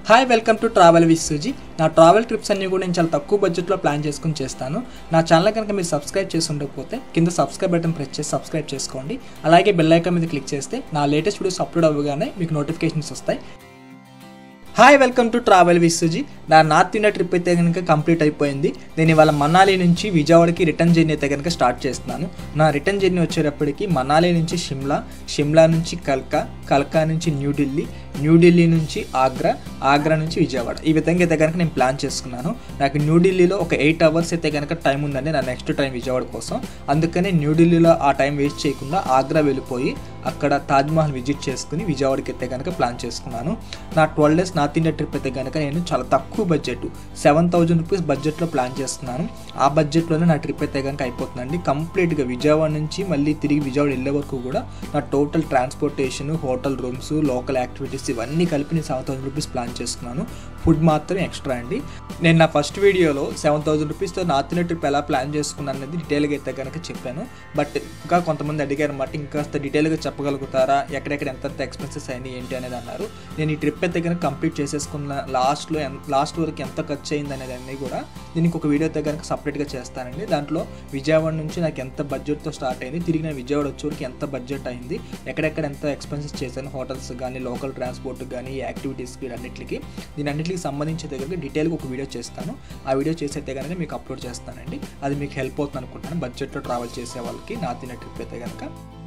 hi welcome to travel with Suji నా travel trips అన్ని కూడా నేను చాలా తక్కువ బడ్జెట్లో ప్లాన్ చేసుకుని చేస్తాను నా ఛానల్ కనుక మీరు సబ్స్క్రైబ్ చేసి ఉండకపోతే కింద సబ్స్క్రైబ్ బటన్ ప్రెస్ చేసి సబ్స్క్రైబ్ చేసుకోండి అలాగే బెల్ ఐకాన్ మీద క్లిక్ చేస్తే నా లేటెస్ట్ వీడియోస్ అప్లోడ్ అవ్వగానే మీకు నోటిఫికేషన్స్ వస్తాయి hi welcome to travel with Suji నా నార్త్ ఇండియా ట్రిప్ అయితే కనుక కంప్లీట్ అయిపోయింది నేను ఇవాళ మనాలి నుంచి విజయవాడకి రిటర్న్ జర్నీ అయితే కనుక స్టార్ట్ చేస్తున్నాను నా రిటర్న్ జర్నీ వచ్చేటప్పటికి మనాలి నుంచి షిమ్లా షిమ్లా నుంచి కల్కా కల్కా నుంచి న్యూఢిల్లీ న్యూఢిల్లీ నుంచి ఆగ్రా ఆగ్రా నుంచి విజయవాడ ఈ విధంగా అయితే కనుక నేను ప్లాన్ చేసుకున్నాను నాకు న్యూఢిల్లీలో ఒక ఎయిట్ అవర్స్ అయితే కనుక టైం ఉందండి నా నెక్స్ట్ టైం విజయవాడ కోసం అందుకని న్యూఢిల్లీలో ఆ టైం వేస్ట్ చేయకుండా ఆగ్రా వెళ్ళిపోయి అక్కడ తాజ్మహల్ విజిట్ చేసుకుని విజయవాడకి అయితే కనుక ప్లాన్ చేసుకున్నాను నా twelve days north India trip అయితే కనుక నేను చాలా తక్కువ బడ్జెట్ సెవెన్ థౌజండ్ రూపీస్ బడ్జెట్లో ప్లాన్ చేస్తున్నాను ఆ బడ్జెట్లోనే నా ట్రిప్ అయితే కనుక అయిపోతుందండి కంప్లీట్గా విజయవాడ నుంచి మళ్ళీ తిరిగి విజయవాడ వెళ్ళే వరకు కూడా నా total transportation hotel rooms local activities ఇవన్నీ కలిపి నేను సెవెన్ థౌసండ్ రూపీస్ ప్లాన్ చేసుకున్నాను ఫుడ్ మాత్రం ఎక్స్ట్రా అండి నేను నా ఫస్ట్ వీడియోలో సెవెన్ థౌసండ్ రూపీస్తో నార్త్ ఇండియా ట్రిప్ ఎలా ప్లాన్ చేసుకున్నాను అనేది డీటెయిల్గా అయితే కనుక చెప్పాను బట్ ఇంకా కొంతమంది అడిగారు అన్నమాట ఇంకాస్త డీటెయిల్గా చెప్పగలుగుతారా ఎక్కడెక్కడ ఎంత ఎక్స్పెన్సెస్ అయినాయి ఏంటి అనేది అన్నారు నేను ఈ ట్రిప్ అయితే కనుక కంప్లీట్ చేసేసుకున్న లాస్ట్లో లాస్ట్ వరకు ఎంత ఖర్చు అయింది అనేది అన్నీ కూడా దీనికి ఒక వీడియో అయితే కనుక సపరేట్గా చేస్తానండి దాంట్లో విజయవాడ నుంచి నాకు ఎంత బడ్జెట్తో స్టార్ట్ అయింది తిరిగి నేను విజయవాడ వచ్చే వరకు ఎంత బడ్జెట్ అయింది ఎక్కడెక్కడ ఎంత ఎక్స్పెన్సెస్ చేశాను హోటల్స్ కానీ లోకల్ ట్రాన్స్పోర్ట్ కానీ యాక్టివిటీస్కి అన్నిటికి దీని అన్నిటికి సంబంధించి అయితే కనుక డీటెయిల్గా ఒక వీడియో చేస్తాను ఆ వీడియో చేసి అయితే కనుక మీకు అప్లోడ్ చేస్తానండి అది మీకు హెల్ప్ అవుతుంది అనుకుంటాను బడ్జెట్లో ట్రావెల్ చేసే వాళ్ళకి నా తిన్న ట్రిప్ అయితే కనుక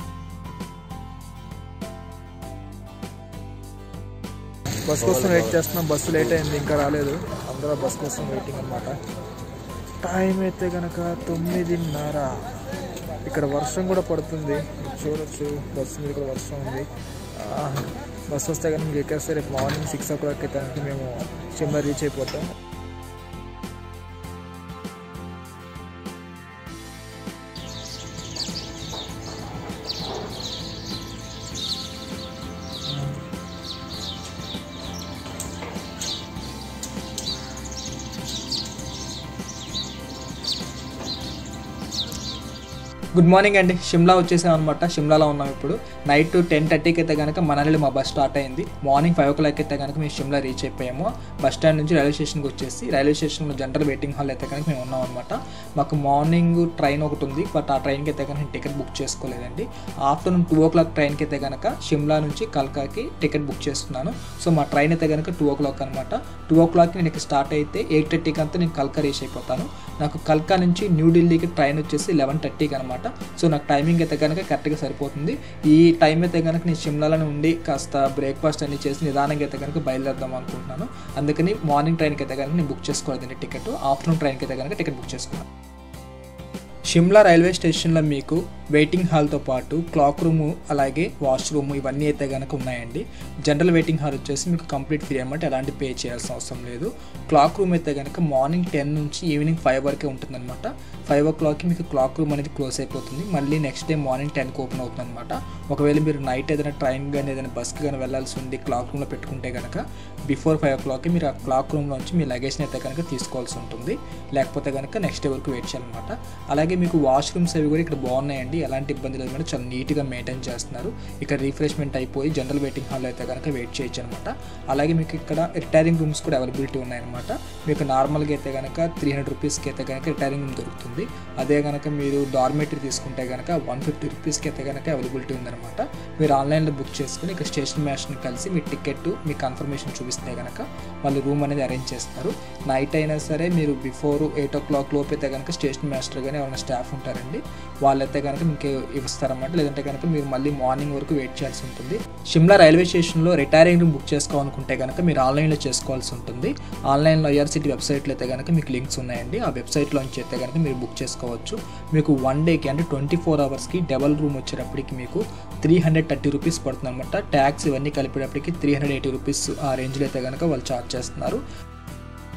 బస్ కోసం వెయిట్ చేస్తున్నాం బస్సు లేట్ అయింది ఇంకా రాలేదు అందరూ బస్ కోసం వెయిటింగ్ అనమాట టైం అయితే కనుక తొమ్మిదిన్నర ఇక్కడ వర్షం కూడా పడుతుంది మీరు చూడొచ్చు బస్సు మీద కూడా వర్షం ఉంది ఆ, బస్సు వస్తే కనుక మీకు ఎక్కేస్తే రేపు మార్నింగ్ సిక్స్ ఓ క్లాక్ అయితే కనుక మేము షిమ్లా రీచ్ అయిపోతాం గుడ్ మార్నింగ్ అండి షిమ్లా వచ్చేసాం అనమాట షిమ్లాలో ఉన్నాం ఇప్పుడు నైట్ టెన్ థర్టీకి అయితే కనుక మనల్ని మా బస్ స్టార్ట్ అయింది మార్నింగ్ ఫైవ్ ఓ క్లాక్ అయితే కనుక మేము షిమ్లా రీచ్ అయిపోయాము బస్ స్టాండ్ నుంచి రైల్వే స్టేషన్కి వచ్చేసి రైల్వే స్టేషన్లో జనరల్ వెయిటింగ్ హాల్ అయితే కనుక మేము ఉన్నాం అనమాట మాకు మార్నింగ్ ట్రైన్ ఒకటి ఉంది బట్ ఆ ట్రైన్కి అయితే కనుక టికెట్ బుక్ చేసుకోలేదండి ఆఫ్టర్నూన్ టూ ఓ క్లాక్ ట్రైన్కి అయితే కనుక షిమ్లా నుంచి కల్కాకి టికెట్ బుక్ చేసుకున్నాను సో మా ట్రైన్ అయితే కనుక టూ ఓ క్లాక్ అనమాట టూ ఓ క్లాక్కి నేను ఇక్కడ స్టార్ట్ అయితే ఎయిట్ థర్టీకి అంతా నేను కల్కా రీచ్ అయిపోతాను నాకు కల్కా నుంచి న్యూఢిల్లీకి ట్రైన్ వచ్చేసి లెవెన్ థర్టీకి అనమాట సో నాకు టైమింగ్ అయితే కనుక కరెక్ట్గా సరిపోతుంది ఈ టైం అయితే కనుక నేను షిమ్లాలోనే ఉండి కాస్త బ్రేక్ఫాస్ట్ అన్ని చేసి నిదానంగా అయితే కనుక బయలుదేరదాం అనుకుంటున్నాను అందుకని మార్నింగ్ ట్రైన్కి అయితే కనుక నేను బుక్ చేసుకోలేదండి టికెట్ ఆఫ్టర్నూన్ ట్రైన్కి అయితే కనుక టికెట్ బుక్ చేసుకున్నాను షిమ్లా రైల్వే స్టేషన్లో మీకు వెయిటింగ్ హాల్తో పాటు క్లాక్ రూము అలాగే వాష్రూమ్ ఇవన్నీ అయితే కనుక ఉన్నాయండి జనరల్ వెయిటింగ్ హాల్ వచ్చేసి మీకు కంప్లీట్ ఫ్రీ అన్నమాట ఎలాంటి పే చేయాల్సిన అవసరం లేదు క్లాక్ రూమ్ అయితే కనుక మార్నింగ్ టెన్ నుంచి ఈవినింగ్ ఫైవ్ వరకే ఉంటుందన్నమాట ఫైవ్ ఓ క్లాక్కి మీకు క్లాక్ రూమ్ అనేది క్లోజ్ అయిపోతుంది మళ్ళీ నెక్స్ట్ డే మార్నింగ్ టెన్కి ఓపెన్ అవుతుంది అనమాట ఒకవేళ మీరు నైట్ ఏదైనా ట్రైన్ కానీ ఏదైనా బస్కి కానీ వెళ్ళాల్సి ఉండి క్లాక్ రూమ్లో పెట్టుకుంటే కనుక బిఫోర్ ఫైవ్ ఓ క్లాక్కి మీరు ఆ క్లాక్ రూమ్లోంచి మీ లగేజ్ని అయితే కనుక తీసుకోవాల్సి ఉంటుంది లేకపోతే కనుక నెక్స్ట్ డే వరకు వెయిట్ చేయాలన్నమాట అలాగే మీకు వాష్రూమ్స్ అవి కూడా ఇక్కడ బాగున్నాయండి ఎలాంటి ఇబ్బంది లేదు మేడం చాలా నీట్గా మెయింటైన్ చేస్తున్నారు ఇక్కడ రీఫ్రెష్మెంట్ అయిపోయి జనరల్ వెయిటింగ్ హాల్ అయితే కనుక వెయిట్ చేయొచ్చు అనమాట అలాగే మీకు ఇక్కడ రిటైరింగ్ రూమ్స్ కూడా అవైలబిలిటీ ఉన్నాయన్నమాట మీకు నార్మల్గా అయితే కనుక త్రీ హండ్రెడ్ రూపీస్కి అయితే కనుక రిటైరింగ్ రూమ్ దొరుకుతుంది అదే కనుక మీరు డార్మేటరీ తీసుకుంటే కనుక వన్ ఫిఫ్టీ రూపీస్కి అయితే కనుక అవైలబిలిటీ ఉందన్నమాట మీరు ఆన్లైన్లో బుక్ చేసుకుని ఇక్కడ స్టేషన్ మ్యాచ్ని కలిసి మీ టికెట్ మీ కన్ఫర్మేషన్ చూపిస్తే కనుక వాళ్ళు రూమ్ అనేది అరేంజ్ చేస్తారు నైట్ అయినా సరే మీరు బిఫోర్ ఎయిట్ ఓ క్లాక్ లోపు అయితే కనుక స్టేషన్ మాస్టర్ కానీ ఎవరైనా స్టాఫ్ ఉంటారండి వాళ్ళైతే కనుక మీకు ఇస్తారన్నమాట లేదంటే కనుక మీరు మళ్ళీ మార్నింగ్ వరకు వెయిట్ చేయాల్సి ఉంటుంది షిమ్లా రైల్వే స్టేషన్లో రిటైరింగ్ రూమ్ బుక్ చేసుకోవాలనుకుంటే కనుక మీరు ఆన్లైన్లో చేసుకోవాల్సి ఉంటుంది ఆన్లైన్లో ఐఆర్సిటీ వెబ్సైట్లో అయితే కనుక మీకు లింక్స్ ఉన్నాయండి ఆ వెబ్సైట్లోంచి అయితే కనుక మీరు బుక్ చేసుకోవచ్చు మీకు వన్ డేకి అంటే ట్వంటీ ఫోర్ అవర్స్కి డబల్ రూమ్ వచ్చేటప్పటికి మీకు త్రీ హండ్రెడ్ థర్టీ రూపీస్ పడుతుంది అనమాట ట్యాక్స్ ఇవన్నీ కలిపేటప్పటికి త్రీ హండ్రెడ్ ఎయిటీ రూపీస్ ఆ రేంజ్లో అయితే కనుక వాళ్ళు ఛార్జ్ చేస్తున్నారు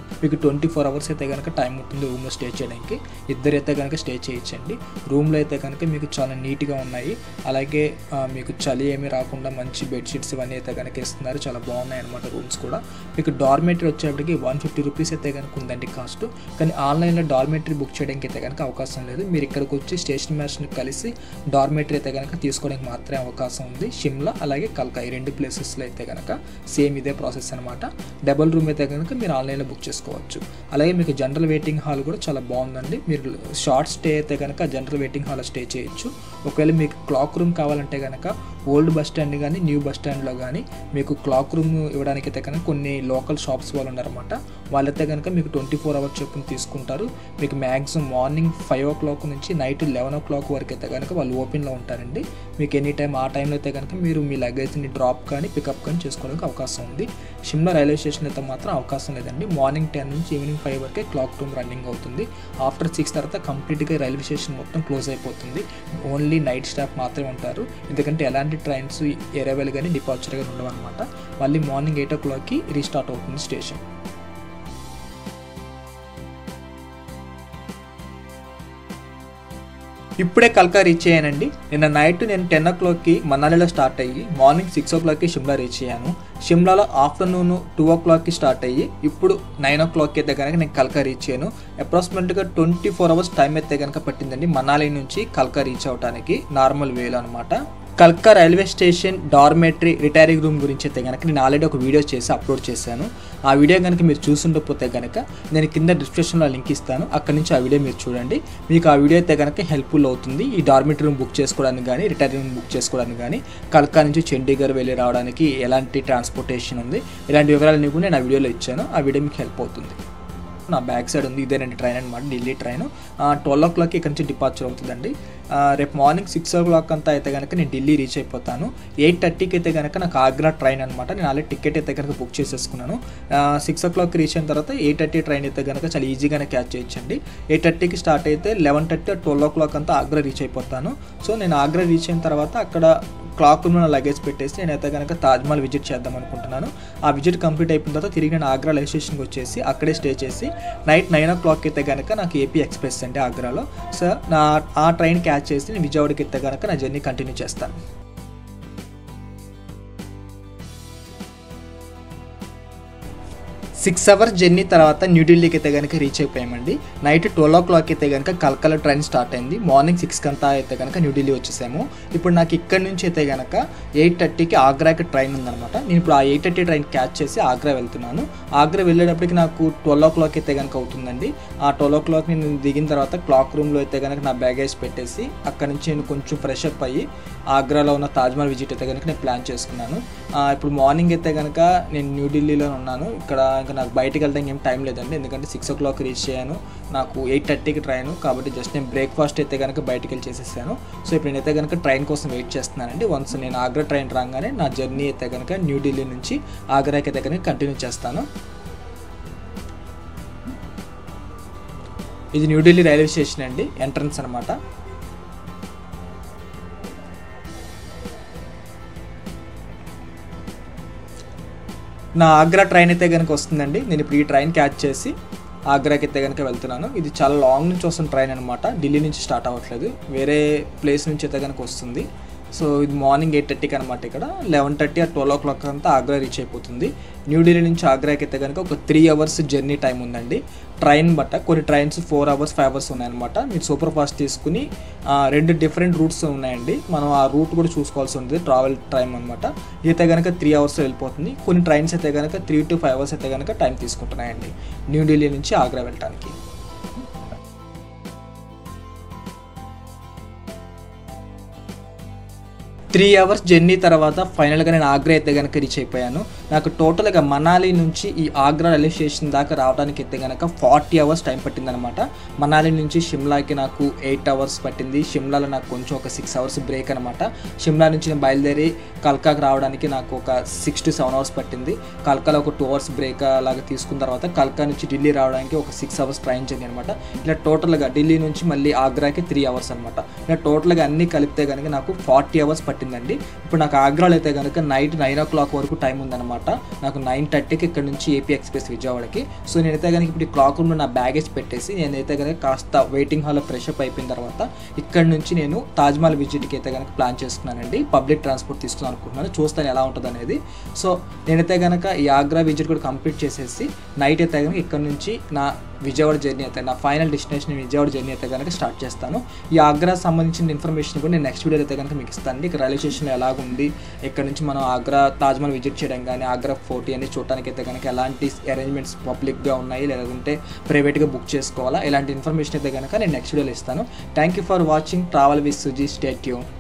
మీకు ట్వంటీ ఫోర్ అవర్స్ అయితే కనుక టైం ఉంటుంది రూమ్లో స్టే చేయడానికి ఇద్దరైతే కనుక స్టే చేయొచ్చండి రూమ్లో అయితే కనుక మీకు చాలా నీట్గా ఉన్నాయి అలాగే ఆ, మీకు చలి ఏమీ రాకుండా మంచి బెడ్షీట్స్ ఇవన్నీ అయితే కనుక ఇస్తున్నారు చాలా బాగున్నాయి అనమాట రూమ్స్ కూడా మీకు డార్మెటరీ వచ్చేప్పటికి వన్ ఫిఫ్టీ రూపీస్ అయితే కనుక ఉందండి కాస్ట్ కానీ ఆన్లైన్లో డార్మెటరీ బుక్ చేయడానికి అయితే కనుక అవకాశం లేదు మీరు ఇక్కడికి వచ్చి స్టేషన్ మ్యాచ్ని కలిసి డార్మెటరీ అయితే కనుక తీసుకోవడానికి మాత్రమే అవకాశం ఉంది షిమ్లా అలాగే కల్కా ఈ రెండు ప్లేసెస్లో అయితే కనుక సేమ్ ఇదే ప్రాసెస్ అనమాట డబుల్ రూమ్ అయితే కనుక మీరు ఆన్లైన్లో బుక్ చేసుకోవచ్చు అలాగే మీకు జనరల్ వెయిటింగ్ హాల్ కూడా చాలా బాగుందండి మీరు షార్ట్ స్టే అయితే కనుక జనరల్ వెయిటింగ్ హాల్ స్టే చేయొచ్చు ఒకవేళ మీకు క్లాక్ రూమ్ కావాలంటే కనుక ఓల్డ్ బస్ స్టాండ్ కానీ న్యూ బస్ స్టాండ్లో కానీ మీకు క్లాక్ రూమ్ ఇవ్వడానికి అయితే కనుక కొన్ని లోకల్ షాప్స్ వాళ్ళు ఉన్నారన్నమాట వాళ్ళైతే కనుక మీకు ట్వంటీ ఫోర్ అవర్స్ చొప్పున తీసుకుంటారు మీకు maximum morning five o'clock నుంచి నైట్ లెవెన్ ఓ క్లాక్ వరకు అయితే కనుక వాళ్ళు ఓపెన్లో ఉంటారండి మీకు ఎనీ టైం ఆ టైంలో అయితే కనుక మీరు మీ లగేజ్ని డ్రాప్ కానీ పికప్ కానీ చేసుకోవడానికి అవకాశం ఉంది షిమ్లా రైల్వే స్టేషన్ అయితే మాత్రం అవకాశం లేదండి మార్నింగ్ టెన్ నుంచి ఈవినింగ్ ఫైవ్ వరకే క్లాక్ రూమ్ రన్నింగ్ అవుతుంది ఆఫ్టర్ సిక్స్ తర్వాత కంప్లీట్గా రైల్వే స్టేషన్ మొత్తం క్లోజ్ అయిపోతుంది ఓన్లీ నైట్ స్టాఫ్ మాత్రమే ఉంటారు ఎందుకంటే ఎలాంటి ట్రైన్స్ ఎరవెల్ కానీ డిపార్చర్ కానీ ఉండవు అనమాట మళ్ళీ మార్నింగ్ ఎయిట్ ఓ క్లాక్కి రీస్టార్ట్ అవుతుంది స్టేషన్ ఇప్పుడే కల్కా రీచ్ అయ్యానండి నిన్న నైట్ నేను టెన్ ఓ క్లాక్కి మనాలిలో స్టార్ట్ అయ్యి మార్నింగ్ సిక్స్ ఓ క్లాక్కి షిమ్లా రీచ్ అయ్యాను షిమ్లాలో ఆఫ్టర్నూన్ టూ ఓ క్లాక్కి స్టార్ట్ అయ్యి ఇప్పుడు నైన్ ఓ క్లాక్కి అయితే కనుక నేను కల్కా రీచ్ అయ్యాను అప్రాక్సిమేట్గా ట్వంటీ ఫోర్ అవర్స్ టైం అయితే కనుక పట్టిందండి మనాలి నుంచి కల్కా రీచ్ అవడానికి నార్మల్ వేలో అనమాట కల్కా railway station dormitory retiring room గురించి అయితే కనుక నేను ఆల్రెడీ ఒక వీడియో చేసి అప్లోడ్ చేశాను ఆ వీడియో కనుక మీరు చూసుండకపోతే కనుక నేను కింద డిస్క్రిప్షన్లో లింక్ ఇస్తాను అక్కడ నుంచి ఆ వీడియో మీరు చూడండి మీకు ఆ వీడియో అయితే కనుక హెల్ప్ఫుల్ అవుతుంది ఈ డార్మెటరీ రూమ్ బుక్ చేసుకోవడానికి కానీ రిటైరింగ్ రూమ్ బుక్ చేసుకోవడానికి కానీ కల్కా నుంచి చండీగఢ్ వెళ్ళి రావడానికి ఎలాంటి ట్రాన్స్పోర్టేషన్ ఉంది ఇలాంటి వివరాలన్నీ కూడా నేను ఆ వీడియోలో ఇచ్చాను ఆ వీడియో మీకు హెల్ప్ అవుతుంది నా బ్యాక్ సైడ్ ఉంది ఇదేనండి ట్రైన్ అనమాట ఢిల్లీ ట్రైన్ ట్వెల్వ్ ఓ క్లాక్కి ఇక్కడ నుంచి డిపార్చర్ అవుతుందండి ఆ, రేపు మార్నింగ్ సిక్స్ ఓ క్లాక్ అంతా అయితే కనుక నేను ఢిల్లీ రీచ్ అయిపోతాను ఎయిట్ థర్టీకి అయితే కనుక నాకు ఆగ్రా ట్రైన్ అనమాట నేను ఆల్రెడీ టికెట్ అయితే కనుక బుక్ చేసేసుకున్నాను సిక్స్ ఓ క్లాక్ రీచ్ అయిన తర్వాత ఎయిట్ థర్టీ ట్రైన్ అయితే కనుక చాలా ఈజీగానే క్యాచ్ చేయొచ్చండి ఎయిట్ థర్టీకి స్టార్ట్ అయితే eleven thirty twelve o'clock అంతా ఆగ్రా రీచ్ అయిపోతాను సో నేను ఆగ్రా రీచ్ అయిన తర్వాత అక్కడ క్లాక్ రూమ్లో నా లగేజ్ పెట్టేసి నేనైతే కనుక తాజ్మహల్ విజిట్ చేద్దాం అనుకుంటున్నాను ఆ విజిట్ కంప్లీట్ అయిపోయిన తర్వాత తిరిగి నేను ఆగ్రా రైల్వే స్టేషన్కి వచ్చేసి అక్కడే స్టే చేసి నైట్ నైన్ ఓ క్లాక్ అయితే కనుక నాకు ఏపీ ఎక్స్ప్రెస్ అండి ఆగ్రాలో సో నా ఆ ట్రైన్ క్యాచ్ చేసి నేను విజయవాడకి అయితే కనుక నా జర్నీ కంటిన్యూ చేస్తాను సిక్స్ అవర్స్ జర్నీ తర్వాత న్యూఢిల్లీకి అయితే కనుక రీచ్ అయిపోయామండి నైట్ ట్వెల్వ్ ఓ క్లాక్ అయితే కనుక కల్కల ట్రైన్ స్టార్ట్ అయింది మార్నింగ్ సిక్స్ కంతా అయితే కనుక న్యూఢిల్లీ వచ్చేసాము ఇప్పుడు నాకు ఇక్కడ నుంచి అయితే కనుక ఎయిట్ థర్టీకి ఆగ్రాకి ట్రైన్ ఉందన్నమాట నేను ఇప్పుడు ఆ ఎయిట్ థర్టీ ట్రైన్ క్యాచ్ చేసి ఆగ్రా వెళ్తున్నాను ఆగ్రా వెళ్ళేటప్పటికి నాకు ట్వెల్వ్ ఓ క్లాక్ అయితే కనుక అవుతుందండి ఆ ట్వెల్వ్ ఓ క్లాక్ నేను దిగిన తర్వాత క్లాక్ రూమ్లో అయితే కనుక నా బ్యాగేజ్ పెట్టేసి అక్కడ నుంచి నేను కొంచెం ఫ్రెష్ అప్ అయ్యి ఆగ్రాలో ఉన్న తాజ్మహల్ విజిట్ అయితే కనుక నేను ప్లాన్ చేసుకున్నాను ఆ, ఇప్పుడు మార్నింగ్ అయితే కనుక నేను న్యూఢిల్లీలో ఉన్నాను ఇక్కడ ఇంకా నాకు బయటికి వెళ్ళడానికి ఏం టైం లేదండి ఎందుకంటే సిక్స్ ఓ క్లాక్ రీచ్ అయ్యాను నాకు ఎయిట్ థర్టీకి ట్రైన్ కాబట్టి జస్ట్ నేను బ్రేక్ఫాస్ట్ అయితే కనుక బయటికి వెళ్ళి చేసేసాను సో ఇప్పుడు నేనైతే కనుక ట్రైన్ కోసం వెయిట్ చేస్తున్నానండి వన్స్ నేను ఆగ్రా ట్రైన్ రాగానే నా జర్నీ అయితే కనుక న్యూఢిల్లీ నుంచి ఆగ్రాకి అయితే కనుక కంటిన్యూ చేస్తాను ఇది న్యూఢిల్లీ రైల్వే స్టేషన్ అండి ఎంట్రన్స్ అనమాట నా ఆగ్రా ట్రైన్ అయితే కనుక వస్తుందండి నేను ఇప్పుడు ఈ ట్రైన్ క్యాచ్ చేసి ఆగ్రాకి అయితే కనుక వెళ్తున్నాను ఇది చాలా లాంగ్ నుంచి వస్తున్న ట్రైన్ అనమాట ఢిల్లీ నుంచి స్టార్ట్ అవ్వట్లేదు వేరే ప్లేస్ నుంచి అయితే కనుక వస్తుంది సో ఇది మార్నింగ్ ఎయిట్ థర్టీకి అనమాట ఇక్కడ లెవెన్ థర్టీ ఆ ట్వెల్వ్ ఓ క్లాక్ అంతా ఆగ్రా రీచ్ అయిపోతుంది న్యూఢిల్లీ నుంచి ఆగ్రాకి అయితే కనుక ఒక త్రీ అవర్స్ జర్నీ టైం ఉందండి ట్రైన్ బట్ట కొన్ని trains four hours five hours ఉన్నాయన్నమాట మీరు సూపర్ ఫాస్ట్ తీసుకుని ఆ, రెండు డిఫరెంట్ రూట్స్ ఉన్నాయండి మనం ఆ రూట్ కూడా చూసుకోవాల్సి ఉంటుంది ట్రావెల్ టైం అనమాట ఇదైతే కనుక త్రీ అవర్స్ వెళ్ళిపోతుంది కొన్ని ట్రైన్స్ అయితే కనుక త్రీ టు ఫైవ్ అవర్స్ అయితే కనుక టైం తీసుకుంటున్నాయండి న్యూఢిల్లీ నుంచి ఆగ్రా వెళ్ళటానికి త్రీ అవర్స్ జర్నీ తర్వాత ఫైనల్గా నేను ఆగ్రా అయితే కనుక రీచ్ అయిపోయాను నాకు టోటల్గా మనాలి నుంచి ఈ ఆగ్రా రైల్వే స్టేషన్ దాకా రావడానికి అయితే కనుక ఫార్టీ అవర్స్ టైం పట్టిందనమాట మనాలి నుంచి షిమ్లాకి నాకు ఎయిట్ అవర్స్ పట్టింది షిమ్లాలో నాకు కొంచెం ఒక సిక్స్ అవర్స్ బ్రేక్ అనమాట షిమ్లా నుంచి నేను బయలుదేరి కల్కాకి రావడానికి నాకు ఒక సిక్స్ టు సెవెన్ అవర్స్ పట్టింది కల్కాలో ఒక టూ అవర్స్ బ్రేక్ అలాగా తీసుకున్న తర్వాత కల్కా నుంచి ఢిల్లీ రావడానికి ఒక సిక్స్ అవర్స్ ట్రైన్ జర్నీ అనమాట ఇలా టోటల్గా ఢిల్లీ నుంచి మళ్ళీ ఆగ్రాకి త్రీ అవర్స్ అనమాట ఇలా టోటల్గా అన్నీ కలిపితే కనుక నాకు ఫార్టీ అవర్స్ పట్టిందండి ఇప్పుడు నాకు ఆగ్రాలో అయితే కనుక నైట్ నైన్ ఓ క్లాక్ వరకు టైం ఉందన్నమాట అనమాట నాకు నైన్ థర్టీకి ఇక్కడ నుంచి ఏపీ ఎక్స్ప్రెస్ విజయవాడకి సో నేనైతే కనుక ఇప్పుడు ఈ క్లాక్ రూమ్లో నా బ్యాగేజ్ పెట్టేసి నేనైతే కనుక కాస్త వెయిటింగ్ హాల్లో ఫ్రెష్ అప్ అయిపోయిన తర్వాత ఇక్కడ నుంచి నేను తాజ్మహల్ విజిట్కి అయితే కనుక ప్లాన్ చేసుకున్నానండి పబ్లిక్ ట్రాన్స్పోర్ట్ తీసుకుందాం అనుకుంటున్నాను చూస్తాను ఎలా ఉంటుంది అనేది సో నేనైతే కనుక ఈ ఆగ్రా విజిట్ కూడా కంప్లీట్ చేసేసి నైట్ అయితే కనుక ఇక్కడ నుంచి నా విజయవాడ జర్నీ అయితే నా ఫైనల్ డెస్టినేషన్ విజయవాడ జర్నీ అయితే కనుక స్టార్ట్ చేస్తాను ఈ ఆగ్రా సంబంధించిన ఇన్ఫర్మేషన్ కూడా నేను నెక్స్ట్ వీడియో అయితే కనుక మీకు ఇస్తాను ఇక్కడ రైల్వే స్టేషన్ ఎలాగుంది ఇక్కడ నుంచి మనం ఆగ్రా తాజ్మహల్ విజిట్ చేయడం కానీ ఆగ్రా ఫోర్ట్ అన్ని చూడడానికి అయితే కనుక ఎలాంటి అరేంజ్మెంట్స్ పబ్లిక్గా ఉన్నాయి లేదంటే ప్రైవేట్గా బుక్ చేసుకోవాలా ఇలాంటి ఇన్ఫర్మేషన్ అయితే కనుక నేను నెక్స్ట్ వీడియోలో ఇస్తాను thank you for watching travel with Suji స్టేట్యూ